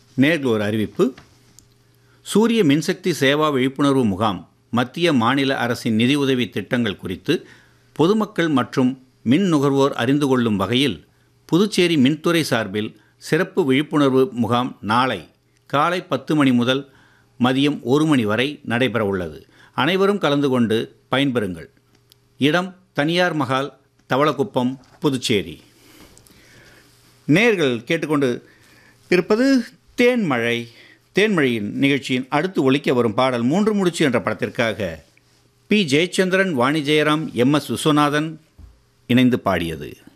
நேர்கள் ஒரு அறிவிப்பு சூரிய மின்சக்தி சேவா விழிப்புணர்வு முகாம் மத்திய மாநில அரசின் நிதியுதவி திட்டங்கள் குறித்து பொதுமக்கள் மற்றும் மின் நுகர்வோர் அறிந்து கொள்ளும் வகையில் புதுச்சேரி மின்துறை சார்பில் சிறப்பு விழிப்புணர்வு முகாம் நாளை காலை பத்து மணி முதல் மதியம் ஒரு மணி வரை நடைபெற உள்ளது அனைவரும் கலந்து கொண்டு பயன்பெறுங்கள் இடம் தனியார் மகால் தவளக்குப்பம் புதுச்சேரி நேர்கள் கேட்டுக்கொண்டு இருப்பது தேன்மழை தேன்மழையின் நிகழ்ச்சியின் அடுத்து ஒலிக்க வரும் பாடல் மூன்று முடிச்சு என்ற படத்திற்காக P Jayachandran Vani Jayaram M S Viswanathan இணைந்து பாடியது